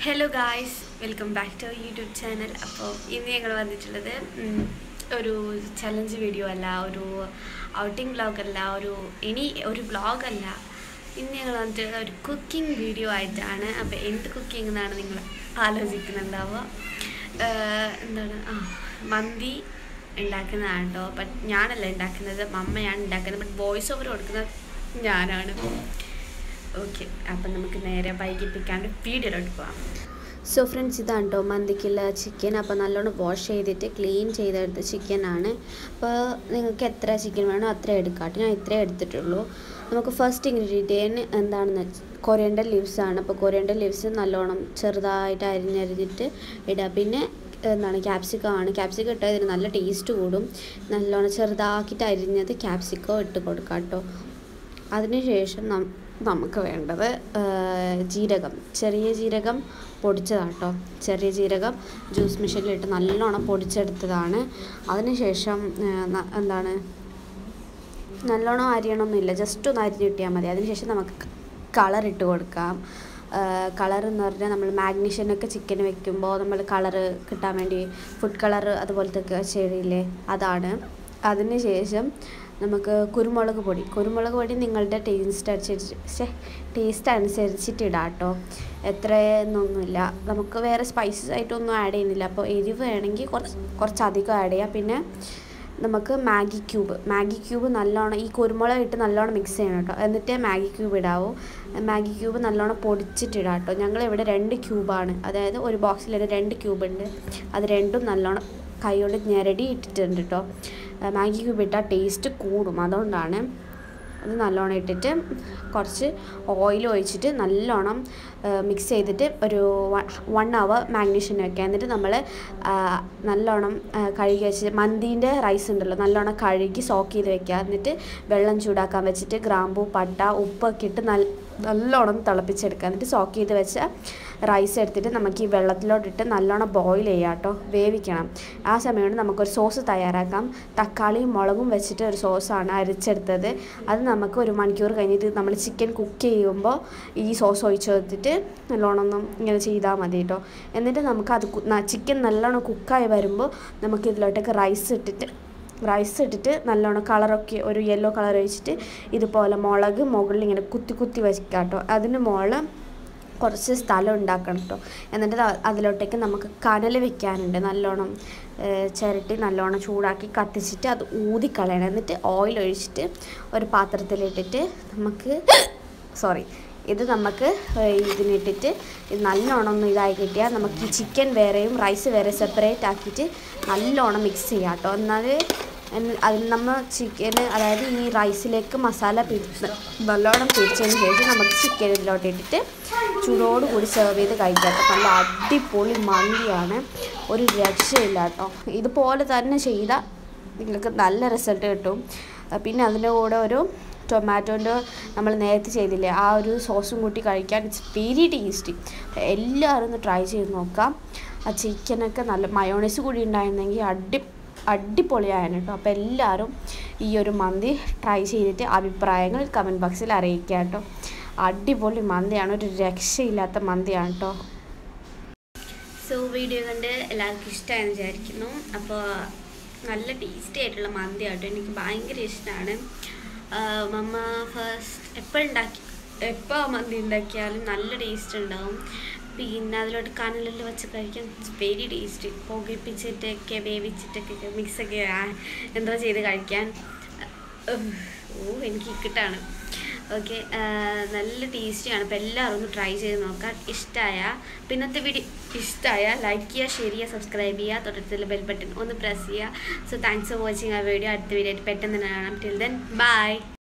hello guys welcome back to YouTube channel അപ്പോൾ ഇന്ന് ഞങ്ങൾ വന്നിട്ടുള്ളത് ഉം, ഒരു ചലഞ്ച് വീഡിയോ അല്ല ഒരു ഔട്ടിംഗ് വ്ളോഗ് അല്ല ഒരു ഇനി ഒരു വ്ളോഗ് അല്ല ഇന്ന് ഞങ്ങൾ വന്നിട്ടുള്ള ഒരു കുക്കിംഗ് വീഡിയോ ആയിട്ടാണ് അപ്പോൾ എന്ത് കുക്കിംഗ് എന്നാണ് നിങ്ങൾ ആലോചിക്കുന്നുണ്ടാവുക ആഹ്, എന്താണ് ആ മന്തി ഉണ്ടാക്കുന്നതാണ് കേട്ടോ ബട്ട് ഞാനല്ല ഉണ്ടാക്കുന്നത് മമ്മയാണ് ഉണ്ടാക്കുന്നത് ബട്ട് വോയിസ് ഓവർ കൊടുക്കുന്നത് ഞാനാണ് ഓക്കെ അപ്പം നമുക്ക് നേരെ വൈകിപ്പിക്കാണ്ട് വീഡിയോയിലോട്ട് പോകാം സോ ഫ്രണ്ട്സ് ഇതാണ് കേട്ടോ മന്തിക്കുള്ള ചിക്കൻ അപ്പോൾ നല്ലോണം വാഷ് ചെയ്തിട്ട് ക്ലീൻ ചെയ്തെടുത്ത ചിക്കനാണ് അപ്പോൾ നിങ്ങൾക്ക് എത്ര ചിക്കൻ വേണോ അത്ര എടുക്കാട്ടെ ഞാൻ ഇത്രേ എടുത്തിട്ടുള്ളൂ നമുക്ക് ഫസ്റ്റ് ഇൻഗ്രീഡിയൻറ്റ് എന്താണെന്ന് വെച്ചാൽ കൊറിയണ്ടർ ലീവ്സ് ആണ് അപ്പോൾ കൊറിയണ്ടർ ലീവ്സ് നല്ലോണം ചെറുതായിട്ട് അരിഞ്ഞരിഞ്ഞിട്ട് ഇടുക പിന്നെ എന്താണ് ക്യാപ്സിക്കം ആണ് ക്യാപ്സിക്കം ഇട്ടാൽ ഇതിന് നല്ല ടേസ്റ്റ് കൂടും നല്ലോണം ചെറുതാക്കിയിട്ട് അരിഞ്ഞത് ക്യാപ്സിക്കം ഇട്ട് കൊടുക്കാം കേട്ടോ അതിനുശേഷം നം നമുക്ക് വേണ്ടത് ആ, ജീരകം ചെറിയ ജീരകം പൊടിച്ചതാട്ടോ ചെറിയ ജീരകം ജ്യൂസ് മെഷീനിലിട്ട് നല്ലോണം പൊടിച്ചെടുത്തതാണ് അതിനുശേഷം ആ, ന- എന്താണ് നല്ലോണം അരിയണമൊന്നുമില്ല ജസ്റ്റ് ഒന്ന് അരിഞ്ഞ് കിട്ടിയാൽ മതി അതിനുശേഷം നമുക്ക് കളർ ഇട്ട് കൊടുക്കാം കളർ എന്ന് പറഞ്ഞാൽ നമ്മൾ മാഗ്നീഷ്യനൊക്കെ ചിക്കൻ വെക്കുമ്പോൾ നമ്മൾ കളറ് കിട്ടാൻ വേണ്ടി ഫുഡ് കളർ അതുപോലത്തെ ഒക്കെ ചെയ്യില്ലേ അതാണ് അതിന് ശേഷം നമുക്ക് കുരുമുളക് പൊടി കുരുമുളക് പൊടി നിങ്ങളുടെ ടേസ്റ്റ് അനുസരിച്ച് ടേസ്റ്റ് അനുസരിച്ചിട്ട് ഇടാം കേട്ടോ എത്രയെന്നൊന്നുമില്ല നമുക്ക് വേറെ സ്പൈസസ് ആയിട്ടൊന്നും ആഡ് ചെയ്യുന്നില്ല അപ്പോൾ എരിവ് വേണമെങ്കിൽ കുറച്ച് കുറച്ചധികം ആഡ് ചെയ്യാം പിന്നെ നമുക്ക് മാഗി ക്യൂബ് മാഗി ക്യൂബ് നല്ലോണം ഈ കുരുമുളക് ഇട്ട് നല്ലോണം മിക്സ് ചെയ്യണം കേട്ടോ എന്നിട്ടേ മാഗി ക്യൂബ് ഇടാവൂ മാഗി ക്യൂബ് നല്ലോണം പൊടിച്ചിട്ട് ഇടാം കേട്ടോ ഞങ്ങൾ ഇവിടെ രണ്ട് ക്യൂബാണ് അതായത് ഒരു ബോക്സിൽ തന്നെ രണ്ട് ക്യൂബ് ഉണ്ട് അത് രണ്ടും നല്ലോണം കൈകൊണ്ട് ഞെരടി ഇട്ടിട്ടുണ്ട് കേട്ടോ മാഗി ക്യൂബ് ഇട്ടാൽ ടേസ്റ്റ് കൂടും അതുകൊണ്ടാണ് അത് നല്ലോണം ഇട്ടിട്ട് കുറച്ച് ഓയിൽ ഒഴിച്ചിട്ട് നല്ലോണം മിക്സ് ചെയ്തിട്ട് ഒരു വൺ അവർ മാഗ്നീഷ്യൻ വെക്കുക എന്നിട്ട് നമ്മൾ നല്ലോണം ആ, കഴുകി വെച്ച് മന്തീൻ്റെ റൈസ് ഉണ്ടല്ലോ നല്ലോണം കഴുകി സോക്ക് ചെയ്ത് വെക്കുക എന്നിട്ട് വെള്ളം ചൂടാക്കാൻ വെച്ചിട്ട് ഗ്രാമ്പൂ പട്ട ഉപ്പൊക്കെ ഇട്ട് നല്ല നല്ലോണം തിളപ്പിച്ചെടുക്കുക എന്നിട്ട് സോക്ക് ചെയ്ത് വെച്ച റൈസ് എടുത്തിട്ട് നമുക്ക് ഈ വെള്ളത്തിലോട്ടിട്ട് നല്ലോണം ബോയിൽ ചെയ്യാം കേട്ടോ വേവിക്കണം ആ സമയം കൊണ്ട് നമുക്കൊരു സോസ് തയ്യാറാക്കാം തക്കാളിയും മുളകും വെച്ചിട്ട് ഒരു സോസാണ് അരിച്ചെടുത്തത് അത് നമുക്ക് ഒരു മണിക്കൂർ കഴിഞ്ഞിട്ട് നമ്മൾ ചിക്കൻ കുക്ക് ചെയ്യുമ്പോൾ ഈ സോസ് ഒഴിച്ച് കൊടുത്തിട്ട് നല്ലോണം ഒന്നും ഇങ്ങനെ ചെയ്താൽ മതി കേട്ടോ എന്നിട്ട് നമുക്ക് അത് ചിക്കൻ നല്ലോണം കുക്കായി വരുമ്പോൾ നമുക്ക് ഇതിലോട്ടേക്ക് റൈസ് ഇട്ടിട്ട് റൈസ് ഇട്ടിട്ട് നല്ലോണം കളറൊക്കെ ഒരു യെല്ലോ കളർ ഒഴിച്ചിട്ട് ഇതുപോലെ മുളക് മുകളിൽ ഇങ്ങനെ കുത്തി കുത്തി വെക്കാം കേട്ടോ അതിന് മുകളിൽ കുറച്ച് സ്ഥലം ഉണ്ടാക്കണം കേട്ടോ എന്നിട്ട് അത് അതിലോട്ടേക്ക് നമുക്ക് കനൽ വെക്കാനുണ്ട് നല്ലോണം ഏഹ് ചിരട്ടി നല്ലോണം ചൂടാക്കി കത്തിച്ചിട്ട് അത് ഊതിക്കളയണം എന്നിട്ട് ഓയിൽ ഒഴിച്ചിട്ട് ഒരു പാത്രത്തിലിട്ടിട്ട് നമുക്ക് സോറി ഇത് നമുക്ക് ഏഹ് ഇതിനിട്ടിട്ട് ഇത് നല്ലോണം ഒന്ന് ഇതായി കിട്ടിയാൽ നമുക്ക് ഈ ചിക്കൻ വേറെയും റൈസ് വേറെ സെപ്പറേറ്റ് ആക്കിയിട്ട് നല്ലോണം മിക്സ് ചെയ്യാം കേട്ടോ എന്നാൽ എന്ന് അതിൽ നമ്മൾ ചിക്കന് അതായത് ഈ റൈസിലേക്ക് മസാല പിടിച്ച് നല്ലോണം പിടിച്ചതിന് ശേഷം നമുക്ക് ചിക്കൻ ഇതിലോട്ട് ഇട്ടിട്ട് ചൂടോട് കൂടി സെർവ് ചെയ്ത് കഴിക്കാം കേട്ടോ നല്ല അടിപൊളി മന്തിയാണ് ഒരു രക്ഷയില്ല കേട്ടോ ഇതുപോലെ തന്നെ ചെയ്താൽ നിങ്ങൾക്ക് നല്ല റിസൾട്ട് കിട്ടും അഹ് പിന്നെ അതിൻ്റെ കൂടെ ഒരു ടൊമാറ്റോൻ്റെ നമ്മൾ നേരത്തെ ചെയ്തില്ലേ ആ ഒരു സോസും കൂട്ടി കഴിക്കാൻ ഇറ്റ്സ് വെരി ടേസ്റ്റി എല്ലാവരും ഒന്ന് ട്രൈ ചെയ്ത് നോക്കാം ആ ചിക്കനൊക്കെ നല്ല മയോണൈസ് കൂടി ഉണ്ടായിരുന്നെങ്കിൽ അടി അടിപൊളിയായാണ് കേട്ടോ അപ്പോൾ എല്ലാവരും ഈ ഒരു മന്തി ട്രൈ ചെയ്തിട്ട് അഭിപ്രായങ്ങൾ കമൻറ്റ് ബോക്സിൽ അറിയിക്കുക കേട്ടോ അടിപൊളി മന്തിയാണ് ഒരു രക്ഷയില്ലാത്ത മന്തിയാണ് കേട്ടോ സോ വീഡിയോ കണ്ട് എല്ലാവർക്കും ഇഷ്ടമായെന്ന് വിചാരിക്കുന്നു അപ്പോൾ നല്ല ടേസ്റ്റി ആയിട്ടുള്ള മന്തി ആട്ടോ എനിക്ക് ഭയങ്കര ഇഷ്ടമാണ് മമ്മ ഫസ്റ്റ് എപ്പോൾ ഉണ്ടാക്കി എപ്പോൾ മന്തി ഉണ്ടാക്കിയാലും നല്ല ടേസ്റ്റ് ഉണ്ടാവും പിന്നെ അതിലോട്ട് കനലിൽ വെച്ച് കഴിക്കാൻ വെരി ടേസ്റ്റി പുകയിപ്പിച്ചിട്ടൊക്കെ വേവിച്ചിട്ടൊക്കെ മിക്സൊക്കെ എന്തോ ചെയ്ത് കഴിക്കാൻ ഉം, ഓ എനിക്ക് ഇക്കിട്ടാണ് ഓക്കെ നല്ല ടേസ്റ്റിയാണ് അപ്പോൾ എല്ലാവരും ഒന്ന് ട്രൈ ചെയ്ത് നോക്കാം ഇഷ്ടമായ പിന്നത്തെ വീഡിയോ ഇഷ്ടമായ ലൈക്ക് ചെയ്യുക ഷെയർ ചെയ്യുക സബ്സ്ക്രൈബ് ചെയ്യുക തൊട്ടടുത്തുള്ള ബെൽ ബട്ടൺ ഒന്ന് പ്രസ് ചെയ്യുക സോ താങ്ക്സ് ഫോർ വാച്ചിങ് ആ വീഡിയോ അടുത്ത വീഡിയോ ആയിട്ട് പെട്ടെന്ന് തന്നെ കാണാം ടിൽ ദെൻ ബൈ